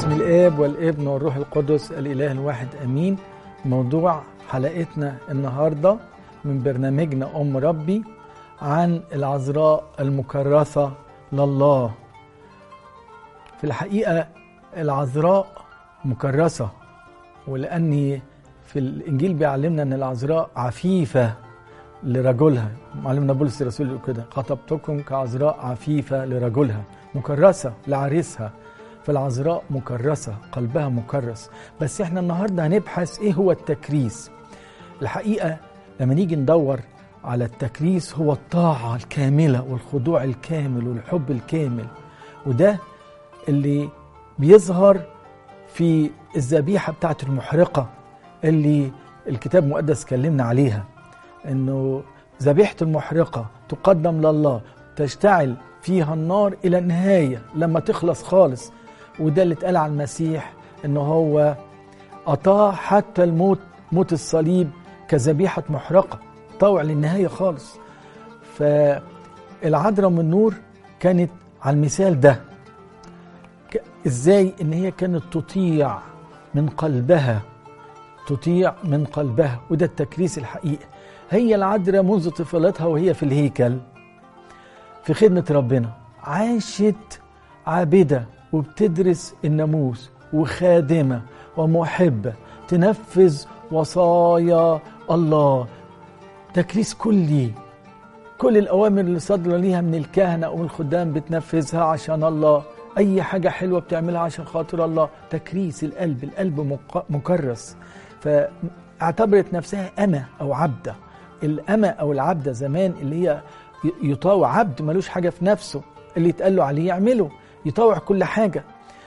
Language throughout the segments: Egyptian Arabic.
باسم الاب والابن والروح القدس الاله الواحد امين موضوع حلقتنا النهارده من برنامجنا ام ربي عن العذراء المكرسه لله في الحقيقه العذراء مكرسه ولاني في الانجيل بيعلمنا ان العذراء عفيفه لرجلها معلمنا بولس الرسول يقول كده خطبتكم كعذراء عفيفه لرجلها مكرسه لعريسها فالعذراء مكرسه قلبها مكرس بس احنا النهارده هنبحث ايه هو التكريس الحقيقه لما نيجي ندور على التكريس هو الطاعه الكامله والخضوع الكامل والحب الكامل وده اللي بيظهر في الذبيحه بتاعت المحرقه اللي الكتاب المقدس كلمنا عليها انه ذبيحه المحرقه تقدم لله تشتعل فيها النار الى النهايه لما تخلص خالص وده اللي اتقال على المسيح ان هو اطاع حتى الموت موت الصليب كذبيحه محرقه طوع للنهايه خالص فالعذراء من النور كانت على المثال ده ازاي ان هي كانت تطيع من قلبها تطيع من قلبها وده التكريس الحقيقي هي العذراء منذ طفولتها وهي في الهيكل في خدمة ربنا عاشت عابدة وبتدرس الناموس وخادمة ومحبة تنفذ وصايا الله تكريس كلي كل الأوامر اللي صدر ليها من الكهنة أو الخدام بتنفذها عشان الله أي حاجة حلوة بتعملها عشان خاطر الله تكريس القلب القلب مكرس فاعتبرت نفسها أمة أو عبدة الأمة أو العبدة زمان اللي هي يطاوع عبد ملوش حاجة في نفسه اللي يتقال له عليه يعمله يطاوع كل حاجة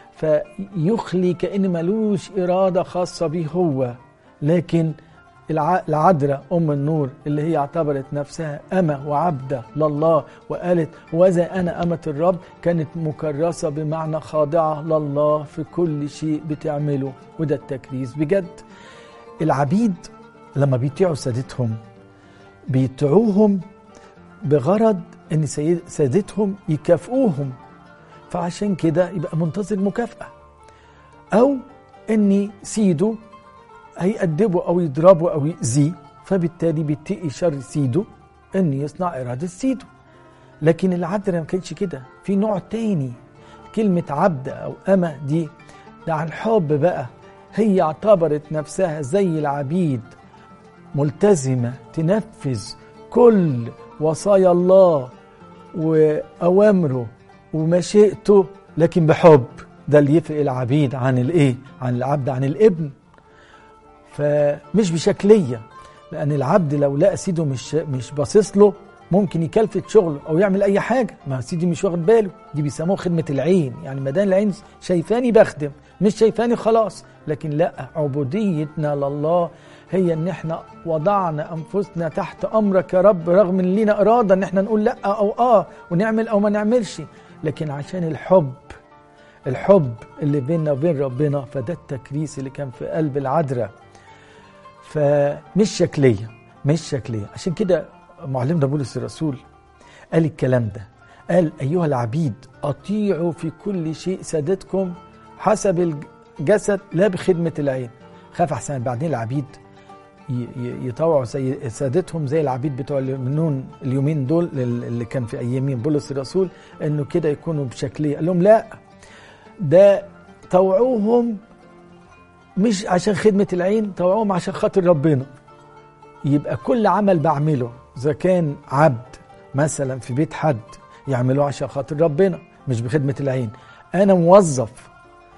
فيخلي كأن ملوش إرادة خاصة به هو لكن العذراء أم النور اللي هي اعتبرت نفسها أمة وعبدة لله وقالت وذا أنا أمة الرب كانت مكرسة بمعنى خاضعة لله في كل شيء بتعمله وده التكريس بجد العبيد لما بيطيعوا سادتهم بيطيعوهم بغرض ان سادتهم يكافئوهم فعشان كده يبقى منتظر مكافأة أو إن سيده هيأدبه أو يضربه أو يأذيه فبالتالي بيتقي شر سيده إن يصنع إرادة سيده لكن العذراء ما كانش كده في نوع تاني كلمة عبد أو أمة دي ده عن حب بقى هي اعتبرت نفسها زي العبيد ملتزمة تنفذ كل وصايا الله وأوامره ومشيئته لكن بحب ده اللي يفرق العبيد عن الايه عن العبد عن الابن فمش بشكليه لان العبد لو لقى سيده مش مش باصص له ممكن يكلفت شغله او يعمل اي حاجه ما سيدي مش واخد باله دي بيسموه خدمه العين يعني ما دام العين شايفاني بخدم مش شايفاني خلاص لكن لا عبوديتنا لله هي ان احنا وضعنا انفسنا تحت امرك يا رب رغم ان لينا اراده ان احنا نقول لا او اه ونعمل او ما نعملش لكن عشان الحب الحب اللي بيننا وبين ربنا فده التكريس اللي كان في قلب العذراء فمش شكليه مش شكليه عشان كده معلمنا بولس الرسول قال الكلام ده قال ايها العبيد اطيعوا في كل شيء سادتكم حسب الجسد لا بخدمه العين خاف احسن بعدين العبيد يطوعوا زي سادتهم زي العبيد بتوع المنون اليومين دول اللي كان في ايامين بولس الرسول انه كده يكونوا بشكليه قال لهم لا ده طوعوهم مش عشان خدمه العين طوعوهم عشان خاطر ربنا يبقى كل عمل بعمله اذا كان عبد مثلا في بيت حد يعملوه عشان خاطر ربنا مش بخدمه العين انا موظف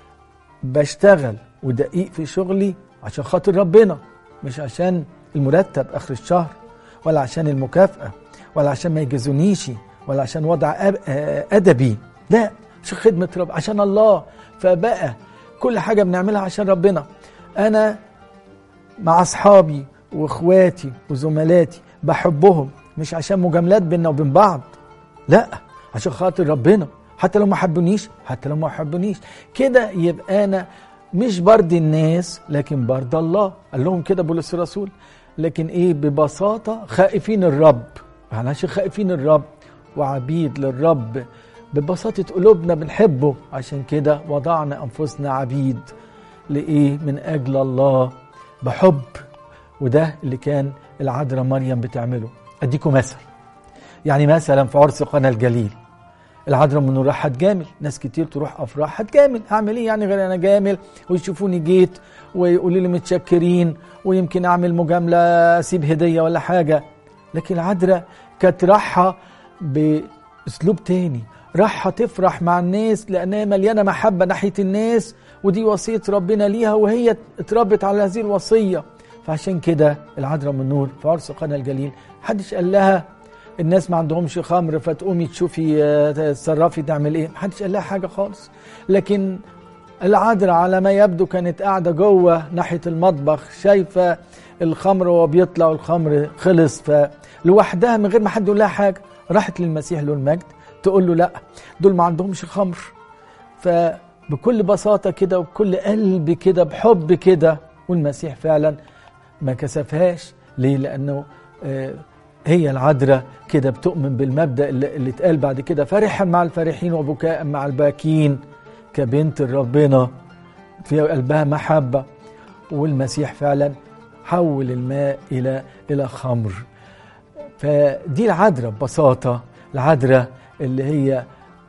بشتغل ودقيق في شغلي عشان خاطر ربنا مش عشان المرتب اخر الشهر ولا عشان المكافاه ولا عشان ما يجازونيش ولا عشان وضع ادبي لا عشان خدمه رب عشان الله فبقى كل حاجه بنعملها عشان ربنا انا مع اصحابي واخواتي وزملاتي بحبهم مش عشان مجاملات بينا وبين بعض لا عشان خاطر ربنا حتى لو ما حبونيش حتى لو ما حبونيش كده يبقى انا مش برضي الناس لكن برضى الله قال لهم كده بولس الرسول لكن ايه ببساطة خائفين الرب معلش خائفين الرب وعبيد للرب ببساطة قلوبنا بنحبه عشان كده وضعنا أنفسنا عبيد لإيه من أجل الله بحب وده اللي كان العذراء مريم بتعمله أديكم مثل يعني مثلا في عرس قنا الجليل العذراء من راح هتجامل ناس كتير تروح افراح هتجامل هعمل ايه يعني غير انا جامل ويشوفوني جيت ويقولوا لي متشكرين ويمكن اعمل مجامله اسيب هديه ولا حاجه لكن العذراء كانت راحه باسلوب تاني راحه تفرح مع الناس لانها مليانه محبه ناحيه الناس ودي وصيه ربنا ليها وهي اتربت على هذه الوصيه فعشان كده العذراء من نور في عرس قنا الجليل محدش قال لها الناس ما عندهمش خمر فتقومي تشوفي تتصرفي تعمل ايه محدش قال لها حاجه خالص لكن العذراء على ما يبدو كانت قاعده جوه ناحيه المطبخ شايفه الخمر وهو بيطلع والخمر خلص فلوحدها من غير ما حد يقول لها حاجه راحت للمسيح له المجد تقول له لا دول ما عندهمش خمر فبكل بساطه كده وبكل قلب كده بحب كده والمسيح فعلا ما كسفهاش ليه لانه آه هي العذراء كده بتؤمن بالمبدا اللي, اللي اتقال بعد كده فرحا مع الفرحين وبكاء مع الباكين كبنت ربنا في قلبها محبه والمسيح فعلا حول الماء الى الى خمر فدي العذراء ببساطه العذراء اللي هي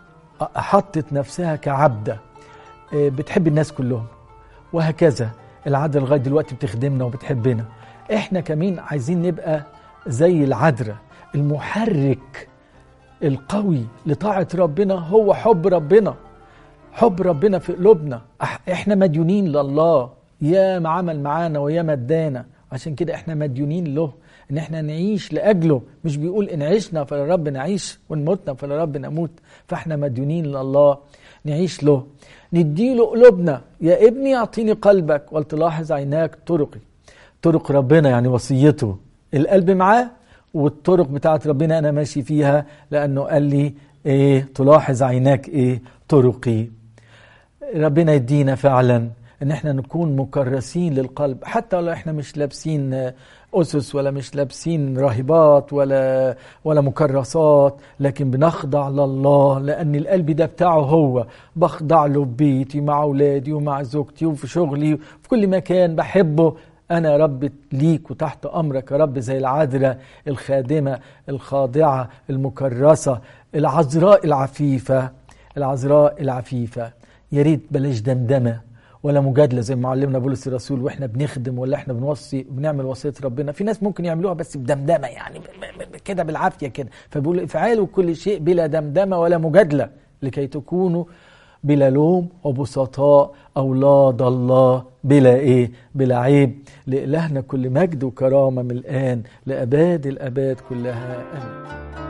حطت نفسها كعبده بتحب الناس كلهم وهكذا العذراء لغايه دلوقتي بتخدمنا وبتحبنا احنا كمان عايزين نبقى زي العذراء المحرك القوي لطاعة ربنا هو حب ربنا حب ربنا في قلوبنا احنا مديونين لله يا ما عمل معانا ويا ما ادانا عشان كده احنا مديونين له ان احنا نعيش لاجله مش بيقول ان عشنا فلرب نعيش وان متنا فلرب نموت فاحنا مديونين لله نعيش له نديله قلوبنا يا ابني اعطيني قلبك ولتلاحظ عيناك طرقي طرق ربنا يعني وصيته القلب معاه والطرق بتاعت ربنا انا ماشي فيها لانه قال لي ايه تلاحظ عيناك ايه طرقي ربنا يدينا فعلا ان احنا نكون مكرسين للقلب حتى لو احنا مش لابسين اسس ولا مش لابسين راهبات ولا ولا مكرسات لكن بنخضع لله لان القلب ده بتاعه هو بخضع له ببيتي مع اولادي ومع زوجتي وفي شغلي وفي كل مكان بحبه أنا رب ليك وتحت أمرك يا رب زي العذراء الخادمة الخاضعة المكرسة العذراء العفيفة العذراء العفيفة يا ريت بلاش دمدمة ولا مجادلة زي ما علمنا بولس الرسول واحنا بنخدم ولا احنا بنوصي بنعمل وصية ربنا في ناس ممكن يعملوها بس بدمدمة يعني كده بالعافية كده فبيقول افعلوا كل شيء بلا دمدمة ولا مجادلة لكي تكونوا بلا لوم وبسطاء أولاد الله بلا إيه بلا عيب لإلهنا كل مجد وكرامة من الآن لأباد الأباد كلها آمين